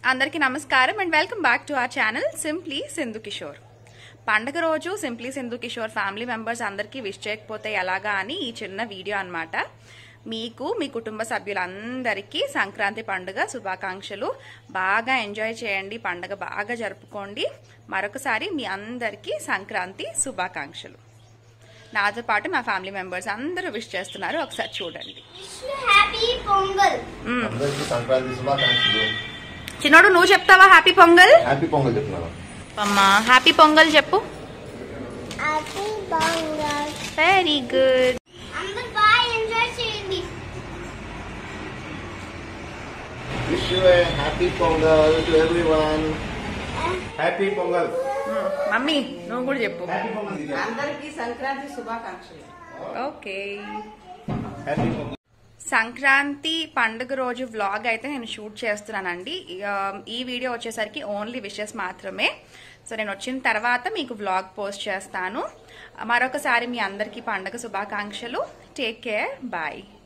అందరికీ నమస్కారం and welcome back to our channel simply Sindhu Kishore పండగ రోజు simply Sindhu Kishore family members అందరికీ విష్ చేయకపోతే ఎలాగా అని ఈ చిన్న వీడియో అన్నమాట మీకు మీ కుటుంబ సభ్యులందరికీ సంక్రాంతి పండుగ శుభాకాంక్షలు బాగా ఎంజాయ్ చేయండి పండగ బాగా జరుపుకోండి మరొకసారి మీ అందరికీ సంక్రాంతి శుభాకాంక్షలు నాతో పాటు మా ఫ్యామిలీ మెంబర్స్ అందరూ విష్ చేస్తున్నారు ఒకసారి చూడండి హ్యాపీ పొంగల్ మ్మ్. అందరికీ సంక్రాంతి శుభాకాంక్షలు చిన్నోడు నువ్వు చెప్తావా హ్యాపీ పొంగల్ హ్యాపీ పొంగల్ చెప్తున్నాను అమ్మా హ్యాపీ పొంగల్ చెప్పు హ్యాపీ పొంగల్ వెరీ గుడ్ అందరూ బాగా ఎంజాయ్ చేయండి wish you a happy Pongal to everyone happy Pongal mummy నువ్వు కూడా చెప్పు అందరికీ సంక్రాంతి శుభాకాంక్షలు ఓకే హ్యాపీ పొంగల్ సంక్రాంతి పండుగ రోజు వ్లాగ్ అయితే నేను షూట్ చేస్తున్నానండి ఆ, ఈ వీడియో వచ్చేసరికి ఓన్లీ విషెస్ మాత్రమే సో నేను వచ్చిన తర్వాత మీకు వ్లాగ్ పోస్ట్ చేస్తాను మరొకసారి మీ అందరికీ పండుగ శుభాకాంక్షలు టేక్ కేర్ బాయ్